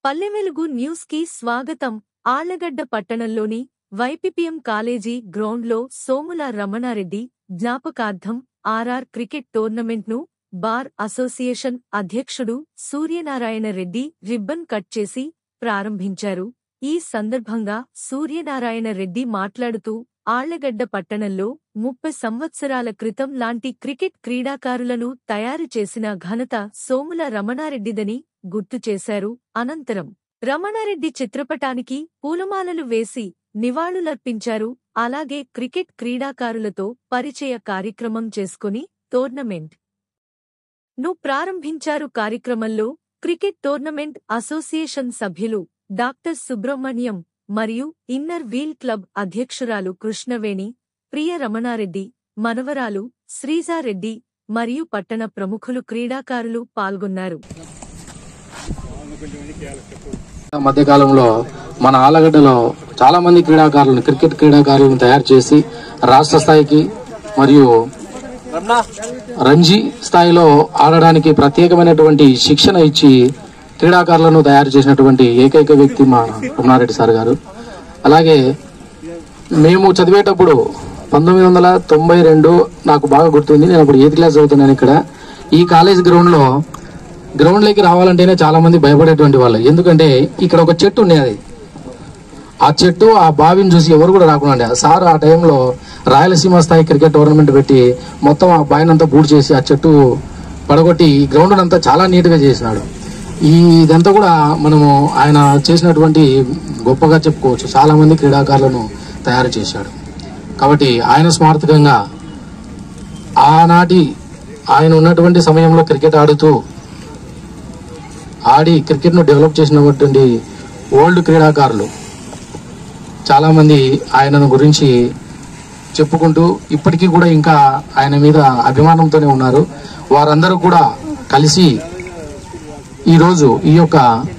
Pallevelugu news కి స్వాగతం ఆళ్లగడ్డ పట్టణంలోని వైపిపిఎం కాలేజీ గ్రౌండ్లో సోముల రమణారెడ్డి జ్ఞాపకార్థం ఆర్ఆర్ క్రికెట్ టోర్నమెంట్ను బార్ అసోసియేషన్ అధ్యక్షుడు సూర్యనారాయణ రెడ్డి రిబ్బన్ కట్ చేసి ప్రారంభించారు ఈ సందర్భంగా సూర్యనారాయణ రెడ్డి మాట్లాడుతూ ఆళ్లగడ్డ పట్టణంలో ముప్పై సంవత్సరాల క్రితం లాంటి క్రికెట్ క్రీడాకారులను తయారు చేసిన ఘనత సోముల రమణారెడ్డిదని గుర్తు చేశారు అనంతరం రమణారెడ్డి చిత్రపటానికి పూలమాలలు వేసి నివాళులర్పించారు అలాగే క్రికెట్ క్రీడాకారులతో పరిచయ కార్యక్రమం చేసుకుని టోర్నమెంట్ ను ప్రారంభించారు కార్యక్రమంలో క్రికెట్ టోర్నమెంట్ అసోసియేషన్ సభ్యులు డాక్టర్ సుబ్రహ్మణ్యం మరియు ఇన్నర్ వీల్ క్లబ్ అధ్యక్షురాలు కృష్ణవేణి ప్రియ రమణారెడ్డి మనవరాలు శ్రీజారెడ్డి మరియు పట్టణ ప్రముఖులు క్రీడాకారులు పాల్గొన్నారు మధ్యకాలంలో మన ఆలగడ్డలో చాలా మంది క్రీడాకారులను క్రికెట్ క్రీడాకారులను తయారు చేసి రాష్ట్ర స్థాయికి మరియు రంజీ స్థాయిలో ఆడడానికి ప్రత్యేకమైనటువంటి శిక్షణ ఇచ్చి క్రీడాకారులను తయారు చేసినటువంటి ఏకైక వ్యక్తి మా రమణారెడ్డి సార్ గారు అలాగే మేము చదివేటప్పుడు పంతొమ్మిది వందల తొంభై రెండు నాకు బాగా గుర్తుంది నేను అప్పుడు ఎయిత్ క్లాస్ చదువుతున్నాను ఇక్కడ ఈ కాలేజ్ గ్రౌండ్లో గ్రౌండ్లోకి రావాలంటేనే చాలా మంది భయపడేటువంటి వాళ్ళు ఎందుకంటే ఇక్కడ ఒక చెట్టు ఉండేది ఆ చెట్టు ఆ బావిని చూసి ఎవరు కూడా రాకుండా ఉండే. సార్ ఆ టైంలో రాయలసీమ స్థాయి క్రికెట్ టోర్నమెంట్ పెట్టి మొత్తం ఆ బావిని అంతా బూడ్ చేసి ఆ చెట్టు పడగొట్టి గ్రౌండ్ అంతా చాలా నీట్గా చేసినాడు ఈ ఇదంతా కూడా మనము ఆయన చేసినటువంటి గొప్పగా చెప్పుకోవచ్చు చాలా మంది క్రీడాకారులను తయారు చేశాడు కాబట్టి ఆయన స్మారకంగా ఆనాటి ఆయన ఉన్నటువంటి సమయంలో క్రికెట్ ఆడుతూ ఆడి క్రికెట్ను డెవలప్ చేసినటువంటి ఓల్డ్ క్రీడాకారులు చాలామంది ఆయనను గురించి చెప్పుకుంటూ ఇప్పటికీ కూడా ఇంకా ఆయన మీద అభిమానంతోనే ఉన్నారు వారందరూ కూడా కలిసి ఈరోజు ఈ యొక్క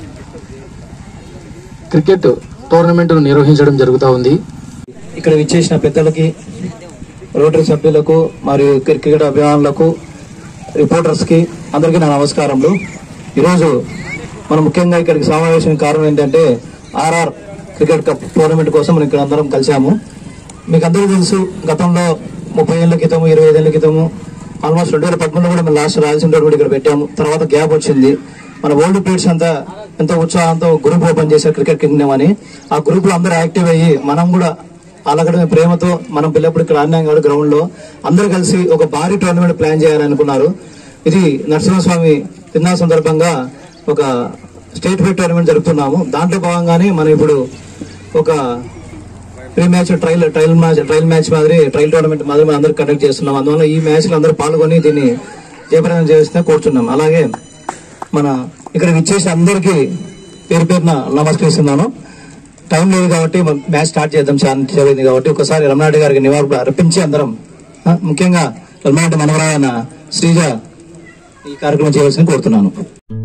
క్రికెట్ టోర్నమెంట్ను నిర్వహించడం జరుగుతూ ఉంది ఇక్కడ విచ్చేసిన పెద్దలకి రోటరీ సభ్యులకు మరియు క్రికెట్ అభిమానులకు రిపోర్టర్స్ కి అందరికీ నా నమస్కారములు ఈరోజు మనం ముఖ్యంగా ఇక్కడికి సమావేశం కారణం ఏంటంటే ఆర్ఆర్ క్రికెట్ కప్ టోర్నమెంట్ కోసం మనం ఇక్కడ అందరం కలిసాము మీకు అందరికీ తెలుసు గతంలో ముప్పై ఏళ్ల క్రితము ఇరవై ఐదేళ్ల క్రితము ఆల్మోస్ట్ రెండు వేల పదమూడులో కూడా మనం లాస్ట్ రాయలసీమ రోడ్ కూడా ఇక్కడ పెట్టాము తర్వాత గ్యాప్ వచ్చింది మన ఓల్డ్ ప్లేయర్స్ అంతా ఎంతో ఉత్సాహంతో గ్రూప్ ఓపెన్ చేశారు క్రికెట్ కింగ్డమ్ అని ఆ గ్రూప్ లో అందరూ యాక్టివ్ అయ్యి మనం కూడా అలాగడ ప్రేమతో మనం పిల్లప్పుడు ఇక్కడ ఆడినాం కాబట్టి గ్రౌండ్ లో అందరూ కలిసి ఒక భారీ టోర్నమెంట్ ప్లాన్ చేయాలనుకున్నారు ఇది నరసింహస్వామి తిన్నా సందర్భంగా ఒక స్టేట్ వైడ్ టోర్నమెంట్ జరుపుతున్నాము దాంట్లో భాగంగానే మనం ఇప్పుడు ఒక pre match trial trial match trial match మాదిరి ట్రయల్ టోర్నమెంట్ మాదిరి మనం అందరూ కండక్ట్ చేస్తున్నాం అందువల్ల ఈ మ్యాచ్ లో అందరూ పాల్గొని దీన్ని జయప్రదం చేస్తే కోరుతున్నాం అలాగే మన ఇక్కడ విచ్చేసి అందరికీ పేరు పేరున నమస్కరిస్తున్నాను టైం లేదు కాబట్టి మనం మ్యాచ్ స్టార్ట్ చేద్దాం చాలా చదివింది కాబట్టి ఒకసారి రమణారెడ్డి గారికి నివాళులు అర్పించి అందరం ఆ, ముఖ్యంగా రమణారెడ్డి మనవరాయన శ్రీజ ఈ కార్యక్రమం చేయవలసింది కోరుతున్నాను